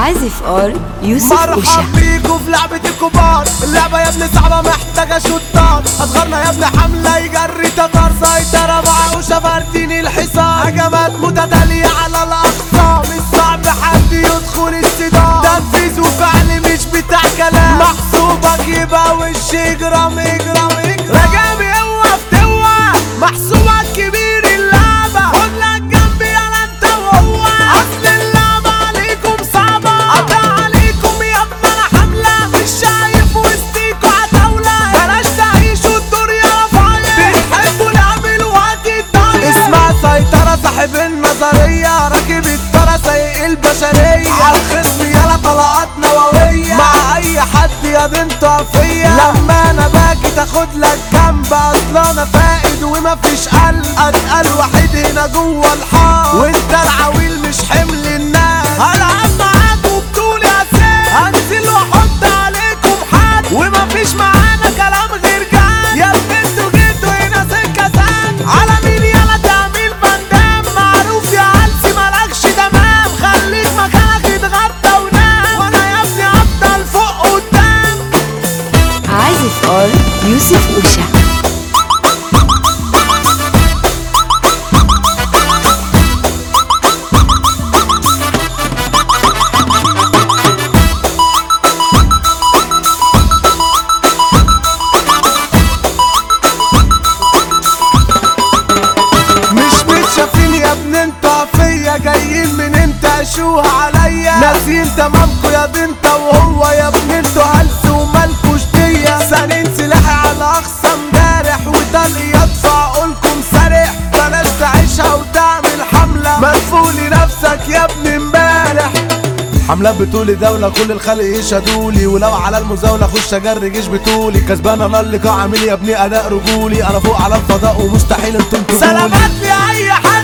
عازف ار يوسف مرحب أوشا بيكوا في لعبة الكبار اللعبة يا ابني صعبة محتاجة شطار أصغرنا يا ابني حملة يجري تتار سيطرة مع وشا فاردين الحصار هجمات متتالية على الأقسام الصعب حد يدخل الصدام تنفيذ وفعل مش بتاع كلام محسوبك يبقى وش اجرام اجرام اجرام رجامي هو فتوة محسوبك كبير اللعبة خد لك جنبي يلا انت وهو اصل اللعبة عليكم صعبة قطع عليكم يا ابن انا حملة مش شايف وسطيكوا عتاولة بلاش تعيشوا الدور يا رفايع بتحبوا نعملوا وقت الضايع اسمع سيطرة صاحب النظرية راكب الطرة سايق البشرية عالخصم يلا طلقات نووية مع اي حد يا بنت وفية لما انا باجي تاخد لك جنب اصل انا فائد ومفيش قلب اتقل وحيد هنا جوه الحار وانت العويل مش حمل الناس هلعب معاكوا بطولي اساس هنزل واحط عليكم حد ومفيش معانا كلام غير جد يا بنتوا جيتوا هنا سكه سد على مين يلا تعميل بندام معروف يا عالسي مالكش تمام خليك مكانك اتغطى ونام وانا يا ابني افضل فوق قدام عازف ار يوسف أوشا مش متشافين يا ابن انتوا فيا جايين من انت اشوها عليا ناسيين تمامكوا يا بنت وهو يا ابن انتوا هلس ومالكوش دية سنين سلاحي على اقصى امبارح وطلقي يدفع قولكم سارح بلاش تعيشها وتعمل حملة مدفولي نفسك يا ابن امبارح حملات بطولي دولة كل الخلق يشهدولي ولو على المزاولة خش اجري جيش بطولي كسبان انا اللقاء عامل يا ابني اداء رجولي انا فوق على الفضاء ومستحيل انتم تقولي سلامات لاي حد